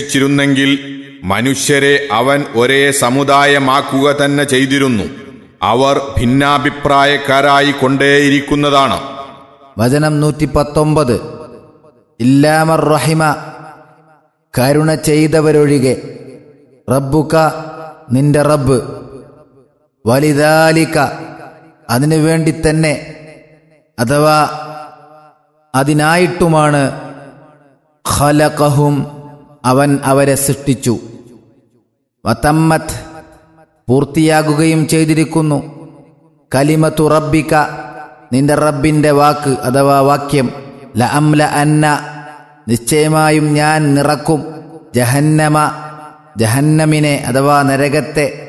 ഉദ്ദേശിച്ചിരുന്നെങ്കിൽ മനുഷ്യരെ അവൻ ഒരേ സമുദായമാക്കുക തന്നെ ചെയ്തിരുന്നു അവർ ഭിന്നാഭിപ്രായക്കാരായി കൊണ്ടേയിരിക്കുന്നതാണ് വചനം നൂറ്റി പത്തൊമ്പത് ഇല്ലാമർ റഹിമ കരുണ ചെയ്തവരൊഴികെ റബ്ബുക നിന്റെ റബ്ബ് വലിതാലിക അതിനു വേണ്ടി തന്നെ അഥവാ അതിനായിട്ടുമാണ് ഖലഖഹും അവൻ അവരെ സൃഷ്ടിച്ചു വതമ്മത്ത് പൂർത്തിയാകുകയും ചെയ്തിരിക്കുന്നു കലിമത്തു റബ്ബിക നിന്റെ റബ്ബിന്റെ വാക്ക് അഥവാ വാക്യം ല അംല അന്ന നിശ്ചയമായും ഞാൻ നിറക്കും ജഹന്നമ ജഹന്നമിനെ അഥവാ നരകത്തെ